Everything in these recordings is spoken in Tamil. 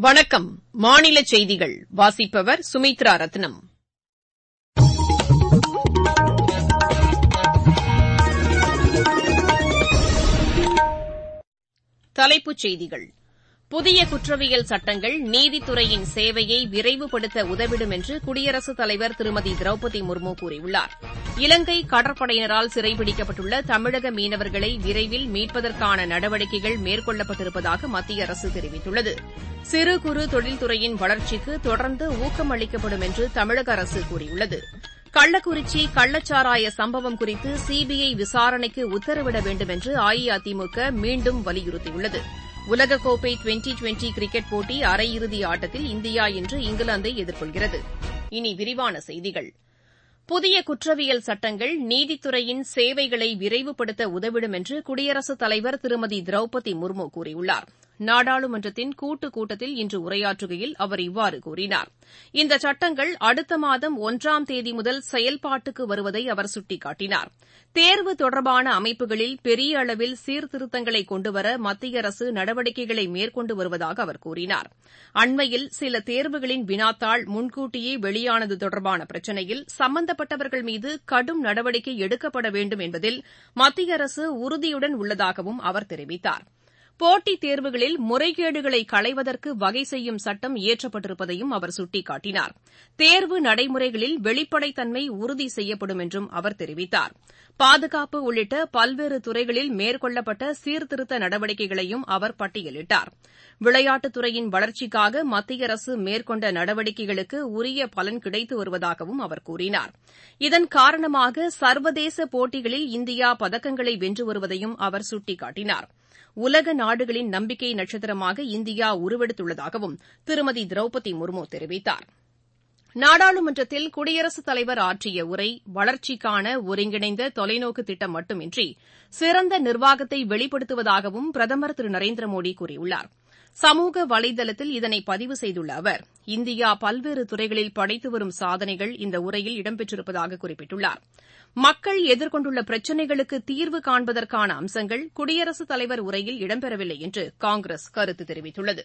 வணக்கம் மாநில செய்திகள் வாசிப்பவர் சுமித்ரா ரத்னம் தலைப்புச் செய்திகள் புதிய குற்றவியல் சட்டங்கள் நீதித்துறையின் சேவையை விரைவுபடுத்த உதவிடும் என்று குடியரசுத் தலைவர் திருமதி திரௌபதி முர்மு கூறியுள்ளார் இலங்கை கடற்படையினரால் சிறைபிடிக்கப்பட்டுள்ள தமிழக மீனவர்களை விரைவில் மீட்பதற்கான நடவடிக்கைகள் மேற்கொள்ளப்பட்டிருப்பதாக மத்திய அரசு தெரிவித்துள்ளது சிறு குறு தொழில்துறையின் வளர்ச்சிக்கு தொடர்ந்து ஊக்கம் அளிக்கப்படும் என்று தமிழக அரசு கூறியுள்ளது கள்ளக்குறிச்சி கள்ளச்சாராய சம்பவம் குறித்து சிபிஐ விசாரணைக்கு உத்தரவிட வேண்டும் என்று அஇஅதிமுக மீண்டும் வலியுறுத்தியுள்ளது உலகக்கோப்பை டுவெண்டி டுவெண்டி கிரிக்கெட் போட்டி அரையிறுதி ஆட்டத்தில் இந்தியா இன்று இங்கிலாந்தை எதிர்கொள்கிறது இனி விரிவான செய்திகள் புதிய குற்றவியல் சட்டங்கள் நீதித்துறையின் சேவைகளை விரைவுபடுத்த உதவிடும் என்று குடியரசுத் தலைவர் திருமதி திரௌபதி முர்மு கூறியுள்ளார் நாடாளுமன்றத்தின் கூட்டுக் கூட்டத்தில் இன்று உரையாற்றுகையில் அவர் இவ்வாறு கூறினார் இந்த சட்டங்கள் அடுத்த மாதம் ஒன்றாம் தேதி முதல் செயல்பாட்டுக்கு வருவதை அவர் சுட்டிக்காட்டினார் தேர்வு தொடர்பான அமைப்புகளில் பெரிய அளவில் சீர்திருத்தங்களை கொண்டுவர மத்திய அரசு நடவடிக்கைகளை மேற்கொண்டு வருவதாக அவர் கூறினார் அண்மையில் சில தேர்வுகளின் வினாத்தாள் முன்கூட்டியே வெளியானது தொடர்பான பிரச்சினையில் சம்பந்தப்பட்டவர்கள் மீது கடும் நடவடிக்கை எடுக்கப்பட வேண்டும் என்பதில் மத்திய அரசு உறுதியுடன் உள்ளதாகவும் அவர் தெரிவித்தார் போட்டித் தேர்வுகளில் முறைகேடுகளை களைவதற்கு வகை செய்யும் சட்டம் இயற்றப்பட்டிருப்பதையும் அவர் சுட்டிக்காட்டினார் தேர்வு நடைமுறைகளில் வெளிப்படைத்தன்மை உறுதி செய்யப்படும் என்றும் அவர் தெரிவித்தார் பாதுகாப்பு உள்ளிட்ட பல்வேறு துறைகளில் மேற்கொள்ளப்பட்ட சீர்திருத்த நடவடிக்கைகளையும் அவர் பட்டியலிட்டார் விளையாட்டுத் துறையின் வளர்ச்சிக்காக மத்திய அரசு மேற்கொண்ட நடவடிக்கைகளுக்கு உரிய பலன் கிடைத்து வருவதாகவும் அவர் கூறினார் இதன் காரணமாக சர்வதேச போட்டிகளில் இந்தியா பதக்கங்களை வென்று வருவதையும் அவர் சுட்டிக்காட்டினார் உலக நாடுகளின் நம்பிக்கை நட்சத்திரமாக இந்தியா உருவெடுத்துள்ளதாகவும் திருமதி திரௌபதி முர்மு தெரிவித்தார் நாடாளுமன்றத்தில் குடியரசுத் தலைவர் ஆற்றிய உரை வளர்ச்சிக்கான ஒருங்கிணைந்த தொலைநோக்கு திட்டம் மட்டுமின்றி சிறந்த நிர்வாகத்தை வெளிப்படுத்துவதாகவும் பிரதமர் திரு நரேந்திர மோடி கூறியுள்ளார் சமூக வலைதளத்தில் இதனை பதிவு செய்துள்ள அவர் இந்தியா பல்வேறு துறைகளில் படைத்து வரும் சாதனைகள் இந்த உரையில் இடம்பெற்றிருப்பதாக குறிப்பிட்டுள்ளார் மக்கள் எதிர்கொண்டுள்ள பிரச்சினைகளுக்கு தீர்வு காண்பதற்கான அம்சங்கள் குடியரசுத் தலைவர் உரையில் இடம்பெறவில்லை என்று காங்கிரஸ் கருத்து தெரிவித்துள்ளது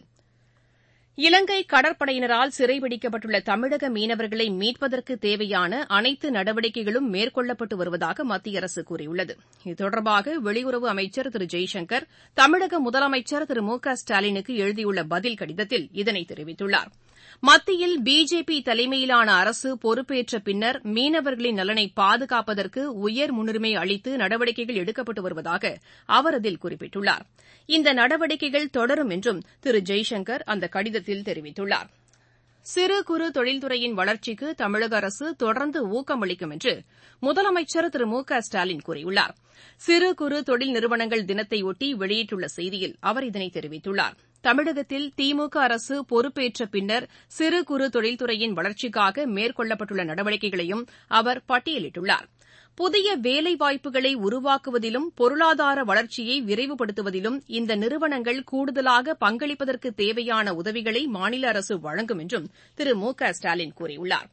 இலங்கை கடற்படையினரால் சிறைபிடிக்கப்பட்டுள்ள தமிழக மீனவர்களை மீட்பதற்கு தேவையான அனைத்து நடவடிக்கைகளும் மேற்கொள்ளப்பட்டு வருவதாக மத்திய அரசு கூறியுள்ளது இது தொடர்பாக வெளியுறவு அமைச்சர் திரு ஜெய்சங்கர் தமிழக முதலமைச்சர் திரு மு க ஸ்டாலினுக்கு எழுதியுள்ள பதில் கடிதத்தில் இதனை தெரிவித்துள்ளார் மத்தியில் பிஜேபி தலைமையிலான அரசு பொறுப்பேற்ற பின்னர் மீனவர்களின் நலனை பாதுகாப்பதற்கு உயர் முன்னுரிமை அளித்து நடவடிக்கைகள் எடுக்கப்பட்டு வருவதாக அவர் அதில் குறிப்பிட்டுள்ளார் இந்த நடவடிக்கைகள் தொடரும் என்றும் திரு ஜெய்சங்கர் அந்த கடிதத்தில் தெரிவித்துள்ளார் சிறு குறு தொழில்துறையின் வளர்ச்சிக்கு தமிழக அரசு தொடர்ந்து ஊக்கமளிக்கும் என்று முதலமைச்சர் திரு மு க ஸ்டாலின் கூறியுள்ளார் சிறு குறு தொழில் நிறுவனங்கள் தினத்தையொட்டி வெளியிட்டுள்ள செய்தியில் அவர் இதனை தெரிவித்துள்ளார் தமிழகத்தில் திமுக அரசு பொறுப்பேற்ற பின்னர் சிறு குறு தொழில்துறையின் வளர்ச்சிக்காக மேற்கொள்ளப்பட்டுள்ள நடவடிக்கைகளையும் அவர் பட்டியலிட்டுள்ளார் புதிய வேலைவாய்ப்புகளை உருவாக்குவதிலும் பொருளாதார வளர்ச்சியை விரைவுபடுத்துவதிலும் இந்த நிறுவனங்கள் கூடுதலாக பங்களிப்பதற்கு தேவையான உதவிகளை மாநில அரசு வழங்கும் என்றும் திரு மு க ஸ்டாலின் கூறியுள்ளார்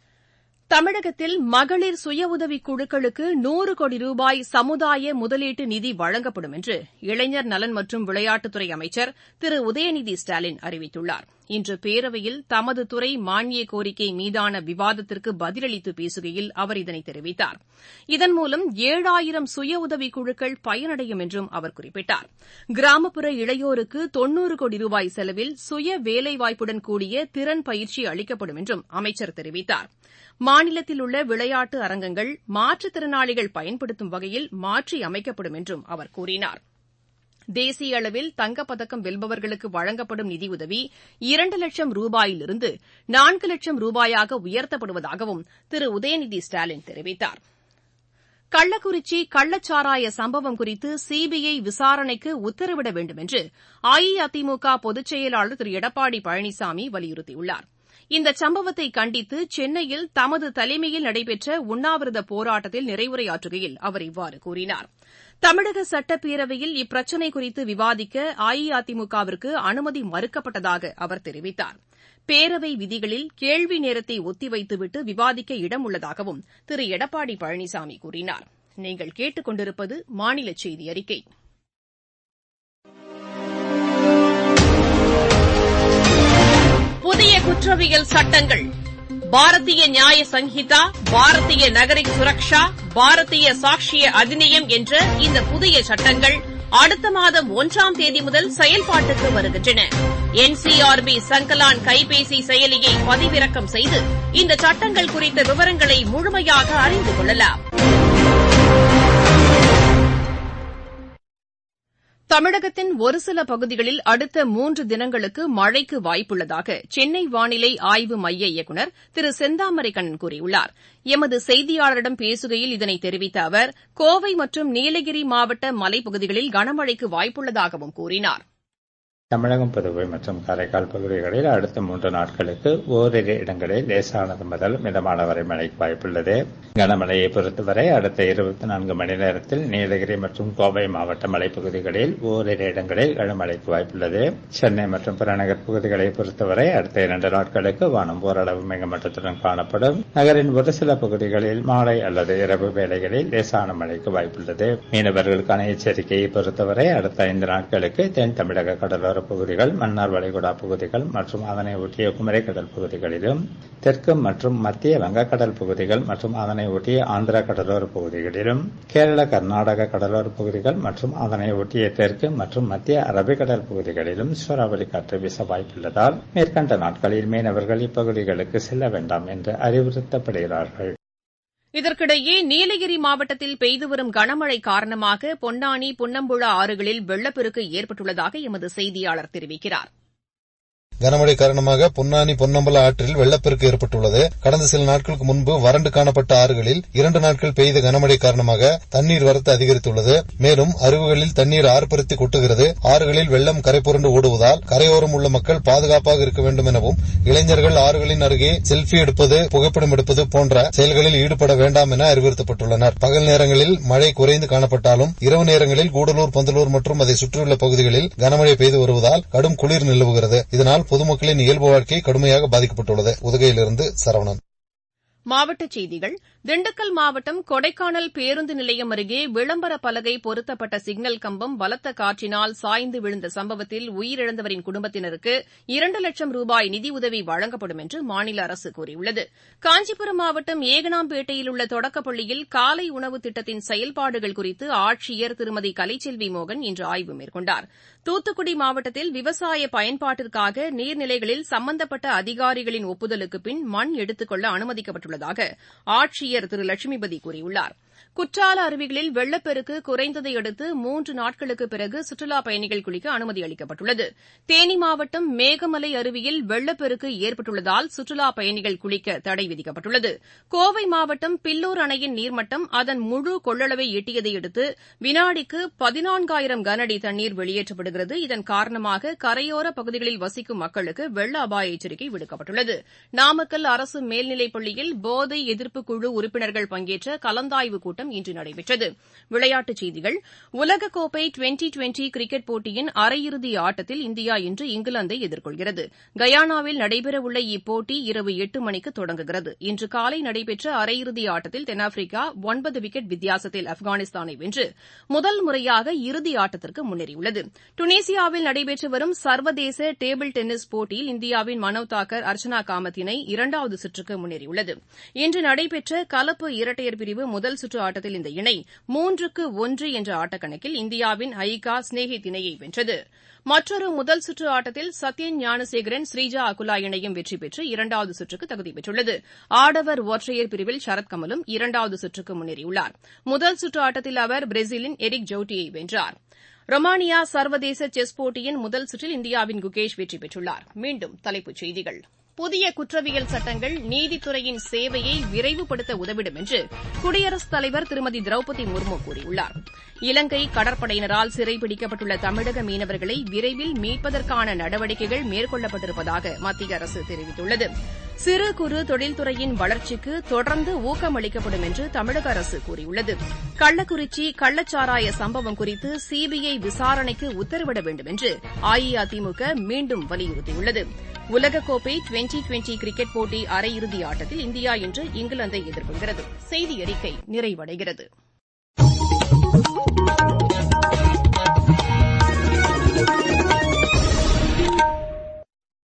தமிழகத்தில் மகளிர் சுய உதவிக் குழுக்களுக்கு நூறு கோடி ரூபாய் சமுதாய முதலீட்டு நிதி வழங்கப்படும் என்று இளைஞர் நலன் மற்றும் விளையாட்டுத்துறை அமைச்சர் திரு உதயநிதி ஸ்டாலின் அறிவித்துள்ளார் இன்று பேரவையில் தமது துறை மானிய கோரிக்கை மீதான விவாதத்திற்கு பதிலளித்து பேசுகையில் அவர் இதனை தெரிவித்தார் இதன் மூலம் ஏழாயிரம் சுய உதவிக் குழுக்கள் பயனடையும் என்றும் அவர் குறிப்பிட்டார் கிராமப்புற இளையோருக்கு தொன்னூறு கோடி ரூபாய் செலவில் சுய வேலைவாய்ப்புடன் கூடிய திறன் பயிற்சி அளிக்கப்படும் என்றும் அமைச்சர் தெரிவித்தார் மாநிலத்தில் உள்ள விளையாட்டு அரங்கங்கள் மாற்றுத்திறனாளிகள் பயன்படுத்தும் வகையில் மாற்றி அமைக்கப்படும் என்றும் அவர் கூறினார் தேசிய அளவில் தங்கப்பதக்கம் வெல்பவர்களுக்கு வழங்கப்படும் நிதியுதவி இரண்டு லட்சம் ரூபாயிலிருந்து நான்கு லட்சம் ரூபாயாக உயர்த்தப்படுவதாகவும் திரு உதயநிதி ஸ்டாலின் தெரிவித்தார் கள்ளக்குறிச்சி கள்ளச்சாராய சம்பவம் குறித்து சிபிஐ விசாரணைக்கு உத்தரவிட வேண்டும் என்று அஇஅதிமுக பொதுச் செயலாளர் திரு எடப்பாடி பழனிசாமி வலியுறுத்தியுள்ளார் இந்த சம்பவத்தை கண்டித்து சென்னையில் தமது தலைமையில் நடைபெற்ற உண்ணாவிரத போராட்டத்தில் நிறைவுரையாற்றுகையில் அவர் இவ்வாறு கூறினார் தமிழக சட்டப்பேரவையில் இப்பிரச்சினை குறித்து விவாதிக்க அஇஅதிமுகவிற்கு அனுமதி மறுக்கப்பட்டதாக அவர் தெரிவித்தார் பேரவை விதிகளில் கேள்வி நேரத்தை ஒத்திவைத்துவிட்டு விவாதிக்க இடம் உள்ளதாகவும் திரு எடப்பாடி பழனிசாமி கூறினார் நீங்கள் கேட்டுக் கொண்டிருப்பது மாநில செய்தி அறிக்கை குற்றவியல் சட்டங்கள் பாரதிய நியாய சங்கீதா பாரதிய நகரிக் சுரக்ஷா பாரதிய சாட்சிய அதிநியம் என்ற இந்த புதிய சட்டங்கள் அடுத்த மாதம் ஒன்றாம் தேதி முதல் செயல்பாட்டுக்கு வருகின்றன என்சிஆர்பி சங்கலான் கைபேசி செயலியை பதிவிறக்கம் செய்து இந்த சட்டங்கள் குறித்த விவரங்களை முழுமையாக அறிந்து கொள்ளலாம் தமிழகத்தின் ஒரு சில பகுதிகளில் அடுத்த மூன்று தினங்களுக்கு மழைக்கு வாய்ப்புள்ளதாக சென்னை வானிலை ஆய்வு மைய இயக்குநர் திரு செந்தாமரைக்கண்ணன் கூறியுள்ளார் எமது செய்தியாளரிடம் பேசுகையில் இதனை தெரிவித்த அவர் கோவை மற்றும் நீலகிரி மாவட்ட மலைப்பகுதிகளில் கனமழைக்கு வாய்ப்புள்ளதாகவும் கூறினார் தமிழகம் புதுவை மற்றும் காரைக்கால் பகுதிகளில் அடுத்த மூன்று நாட்களுக்கு ஓரிரு இடங்களில் லேசானது முதல் மிதமான வரை மழைக்கு வாய்ப்புள்ளது கனமழையை பொறுத்தவரை அடுத்த இருபத்தி நான்கு மணி நேரத்தில் நீலகிரி மற்றும் கோவை மாவட்ட மலைப்பகுதிகளில் ஓரிரு இடங்களில் கனமழைக்கு வாய்ப்புள்ளது சென்னை மற்றும் புறநகர் பகுதிகளை பொறுத்தவரை அடுத்த இரண்டு நாட்களுக்கு வானம் ஓரளவு மேகமட்டத்துடன் காணப்படும் நகரின் ஒரு சில பகுதிகளில் மாலை அல்லது இரவு வேளைகளில் லேசான மழைக்கு வாய்ப்புள்ளது மீனவர்களுக்கான எச்சரிக்கையை பொறுத்தவரை அடுத்த ஐந்து நாட்களுக்கு தென் தமிழக கடலோர பகுதிகள் மன்னார் வளைகுடா பகுதிகள் மற்றும் அதனை ஒட்டிய குமரி கடல் பகுதிகளிலும் தெற்கு மற்றும் மத்திய வங்கக்கடல் பகுதிகள் மற்றும் அதனை ஒட்டிய ஆந்திரா கடலோர பகுதிகளிலும் கேரள கர்நாடக கடலோர பகுதிகள் மற்றும் அதனை ஒட்டிய தெற்கு மற்றும் மத்திய அரபிக்கடல் பகுதிகளிலும் சூறாவளி காற்று வீச வாய்ப்புள்ளதால் மேற்கண்ட நாட்களில் மீனவர்கள் இப்பகுதிகளுக்கு செல்ல வேண்டாம் என்று அறிவுறுத்தப்படுகிறார்கள் இதற்கிடையே நீலகிரி மாவட்டத்தில் பெய்து வரும் கனமழை காரணமாக பொன்னானி புன்னம்புழா ஆறுகளில் வெள்ளப்பெருக்கு ஏற்பட்டுள்ளதாக எமது செய்தியாளர் தெரிவிக்கிறார் கனமழை காரணமாக பொன்னானி பொன்னம்பல ஆற்றில் வெள்ளப்பெருக்கு ஏற்பட்டுள்ளது கடந்த சில நாட்களுக்கு முன்பு வறண்டு காணப்பட்ட ஆறுகளில் இரண்டு நாட்கள் பெய்த கனமழை காரணமாக தண்ணீர் வரத்து அதிகரித்துள்ளது மேலும் அருவிகளில் தண்ணீர் ஆர்ப்பரித்து கொட்டுகிறது ஆறுகளில் வெள்ளம் கரைபுரண்டு ஓடுவதால் கரையோரம் உள்ள மக்கள் பாதுகாப்பாக இருக்க வேண்டும் எனவும் இளைஞர்கள் ஆறுகளின் அருகே செல்பி எடுப்பது புகைப்படம் எடுப்பது போன்ற செயல்களில் ஈடுபட வேண்டாம் என அறிவுறுத்தப்பட்டுள்ளனர் பகல் நேரங்களில் மழை குறைந்து காணப்பட்டாலும் இரவு நேரங்களில் கூடலூர் பந்தலூர் மற்றும் அதை சுற்றியுள்ள பகுதிகளில் கனமழை பெய்து வருவதால் கடும் குளிர் நிலவுகிறது இதனால் பொதுமக்களின் இயல்பு வாழ்க்கை கடுமையாக பாதிக்கப்பட்டுள்ளது உதகையிலிருந்து சரவணன் மாவட்டச் செய்திகள் திண்டுக்கல் மாவட்டம் கொடைக்கானல் பேருந்து நிலையம் அருகே விளம்பர பலகை பொருத்தப்பட்ட சிக்னல் கம்பம் பலத்த காற்றினால் சாய்ந்து விழுந்த சம்பவத்தில் உயிரிழந்தவரின் குடும்பத்தினருக்கு இரண்டு லட்சம் ரூபாய் நிதியுதவி வழங்கப்படும் என்று மாநில அரசு கூறியுள்ளது காஞ்சிபுரம் மாவட்டம் ஏகனாம்பேட்டையில் உள்ள தொடக்கப்பள்ளியில் காலை உணவு திட்டத்தின் செயல்பாடுகள் குறித்து ஆட்சியர் திருமதி கலைச்செல்வி மோகன் இன்று ஆய்வு மேற்கொண்டார் தூத்துக்குடி மாவட்டத்தில் விவசாய பயன்பாட்டிற்காக நீர்நிலைகளில் சம்பந்தப்பட்ட அதிகாரிகளின் ஒப்புதலுக்கு பின் மண் எடுத்துக் கொள்ள அனுமதிக்கப்பட்டுள்ளதாக ஆட்சியர் திரு லட்சுமிபதி கூறியுள்ளார் குற்றால அருவிகளில் வெள்ளப்பெருக்கு குறைந்ததை அடுத்து மூன்று நாட்களுக்கு பிறகு சுற்றுலாப் பயணிகள் குளிக்க அனுமதி அளிக்கப்பட்டுள்ளது தேனி மாவட்டம் மேகமலை அருவியில் வெள்ளப்பெருக்கு ஏற்பட்டுள்ளதால் சுற்றுலாப் பயணிகள் குளிக்க தடை விதிக்கப்பட்டுள்ளது கோவை மாவட்டம் பில்லூர் அணையின் நீர்மட்டம் அதன் முழு கொள்ளளவை எட்டியதை அடுத்து வினாடிக்கு பதினான்காயிரம் கனஅடி தண்ணீர் வெளியேற்றப்படுகிறது இதன் காரணமாக கரையோர பகுதிகளில் வசிக்கும் மக்களுக்கு வெள்ள அபாய எச்சரிக்கை விடுக்கப்பட்டுள்ளது நாமக்கல் அரசு மேல்நிலைப் பள்ளியில் போதை எதிர்ப்பு குழு உறுப்பினர்கள் பங்கேற்ற கலந்தாய்வு கூட்டம் இன்று நடைபெற்றது விளையாட்டுச் செய்திகள் உலகக்கோப்பை டுவெண்டி டுவெண்டி கிரிக்கெட் போட்டியின் அரையிறுதி ஆட்டத்தில் இந்தியா இன்று இங்கிலாந்தை எதிர்கொள்கிறது கயானாவில் நடைபெறவுள்ள இப்போட்டி இரவு எட்டு மணிக்கு தொடங்குகிறது இன்று காலை நடைபெற்ற அரையிறுதி ஆட்டத்தில் தென்னாப்பிரிக்கா ஒன்பது விக்கெட் வித்தியாசத்தில் ஆப்கானிஸ்தானை வென்று முதல் முறையாக இறுதி ஆட்டத்திற்கு முன்னேறியுள்ளது டுனிசியாவில் நடைபெற்று வரும் சர்வதேச டேபிள் டென்னிஸ் போட்டியில் இந்தியாவின் மனவ் தாக்கர் அர்ச்சனா காமத் இணை இரண்டாவது சுற்றுக்கு முன்னேறியுள்ளது இன்று நடைபெற்ற கலப்பு இரட்டையர் பிரிவு முதல் சுற்று ஆட்டத்தில் இந்த இணை மூன்றுக்கு ஒன்று என்ற ஆட்டக்கணக்கில் இந்தியாவின் ஹயிகா ஸ்னேஹித் இணையை வென்றது மற்றொரு முதல் சுற்று ஆட்டத்தில் சத்யன் ஞானசேகரன் ஸ்ரீஜா அகுலா இணையும் வெற்றி பெற்று இரண்டாவது சுற்றுக்கு தகுதி பெற்றுள்ளது ஆடவர் ஒற்றையர் பிரிவில் சரத்கமலும் இரண்டாவது சுற்றுக்கு முன்னேறியுள்ளார் முதல் சுற்று ஆட்டத்தில் அவர் பிரேசிலின் எரிக் ஜவுட்டியை வென்றார் ரொமானியா சர்வதேச செஸ் போட்டியின் முதல் சுற்றில் இந்தியாவின் குகேஷ் வெற்றி பெற்றுள்ளார் மீண்டும் தலைப்புச் செய்திகள் புதிய குற்றவியல் சட்டங்கள் நீதித்துறையின் சேவையை விரைவுபடுத்த உதவிடும் என்று குடியரசுத் தலைவர் திருமதி திரௌபதி முர்மு கூறியுள்ளார் இலங்கை கடற்படையினரால் சிறைபிடிக்கப்பட்டுள்ள தமிழக மீனவர்களை விரைவில் மீட்பதற்கான நடவடிக்கைகள் மேற்கொள்ளப்பட்டிருப்பதாக மத்திய அரசு தெரிவித்துள்ளது சிறு குறு தொழில்துறையின் வளர்ச்சிக்கு தொடர்ந்து ஊக்கமளிக்கப்படும் என்று தமிழக அரசு கூறியுள்ளது கள்ளக்குறிச்சி கள்ளச்சாராய சம்பவம் குறித்து சிபிஐ விசாரணைக்கு உத்தரவிட வேண்டும் என்று அஇஅதிமுக மீண்டும் வலியுறுத்தியுள்ளது உலகக்கோப்பை டுவெண்டி டுவெண்டி கிரிக்கெட் போட்டி அரையிறுதி ஆட்டத்தில் இந்தியா இன்று இங்கிலாந்தை எதிர்கொள்கிறது செய்தி அறிக்கை நிறைவடைகிறது